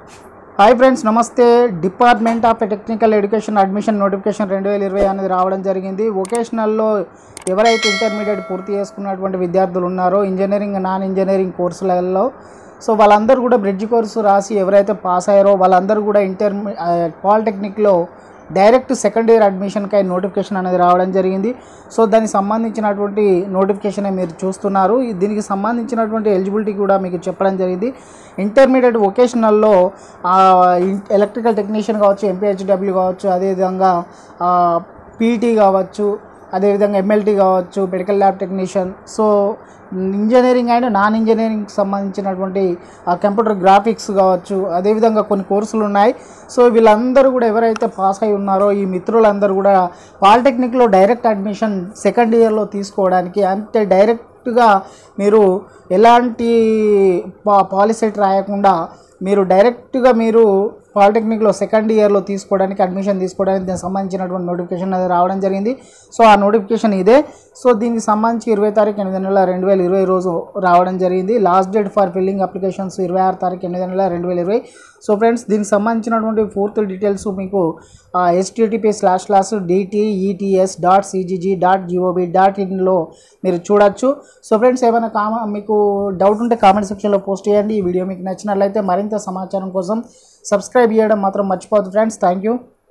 hi friends నమస్తే department of technical education admission notification రెండు వేల ఇరవై అనేది రావడం జరిగింది వొకేషనల్లో ఎవరైతే ఇంటర్మీడియట్ పూర్తి చేసుకున్నటువంటి విద్యార్థులు ఉన్నారో ఇంజనీరింగ్ నాన్ ఇంజనీరింగ్ కోర్సులలో సో వాళ్ళందరూ కూడా బ్రిడ్జ్ కోర్సు రాసి ఎవరైతే పాస్ అయ్యారో వాళ్ళందరూ కూడా ఇంటర్ పాలిటెక్నిక్లో డైరెక్ట్ సెకండ్ ఇయర్ అడ్మిషన్కై నోటిఫికేషన్ అనేది రావడం జరిగింది సో దానికి సంబంధించినటువంటి నోటిఫికేషన్ మీరు చూస్తున్నారు ఈ- దీనికి సంబంధించినటువంటి ఎలిజిబిలిటీ కూడా మీకు చెప్పడం జరిగింది ఇంటర్మీడియట్ వొకేషనల్లో ఎలక్ట్రికల్ టెక్నీషియన్ కావచ్చు ఎంపీహెచ్డబ్ల్యూ కావచ్చు అదేవిధంగా పీటీ కావచ్చు అదేవిధంగా ఎంఎల్టీ కావచ్చు medical lab technician so engineering and non ఇంజనీరింగ్కి సంబంధించినటువంటి కంప్యూటర్ గ్రాఫిక్స్ కావచ్చు అదేవిధంగా కొన్ని కోర్సులు ఉన్నాయి సో వీళ్ళందరూ కూడా ఎవరైతే పాస్ అయి ఉన్నారో ఈ మిత్రులందరూ కూడా పాలిటెక్నిక్లో డైరెక్ట్ అడ్మిషన్ సెకండ్ ఇయర్లో తీసుకోవడానికి అంటే డైరెక్ట్గా మీరు ఎలాంటి పా పాలిసెట్ రాయకుండా మీరు డైరెక్ట్గా మీరు పాలిటెక్నిక్లో సెకండ్ ఇయర్లో తీసుకోవడానికి అడ్మిషన్ తీసుకోవడానికి దీనికి సంబంధించినటువంటి నోటిఫికేషన్ అనేది రావడం జరిగింది సో ఆ నోటిఫికేషన్ ఇదే సో దీనికి సంబంధించి ఇరవై తారీఖు ఎనిమిది నెలల రెండు వేల ఇరవై రోజు రావడం జరిగింది last date for filling applications ఇరవై ఆరు తారీఖు ఎనిమిది నెలల రెండు వేల ఇరవై సో ఫ్రెండ్స్ దీనికి సంబంధించినటువంటి పూర్తి డీటెయిల్స్ మీకు HTTP slash slash DTETS dot CGG dot GOB dot ఇన్లో మీరు చూడొచ్చు సో ఫ్రెండ్స్ ఏమైనా కామ మీకు డౌట్ ఉంటే కామెంట్ సెక్షన్లో పోస్ట్ చేయండి ఈ వీడియో మీకు నచ్చినట్లయితే మరింత సమాచారం కోసం సబ్స్క్రైబ్ చేయడం మాత్రం మర్చిపోవద్దు ఫ్రెండ్స్ థ్యాంక్ యూ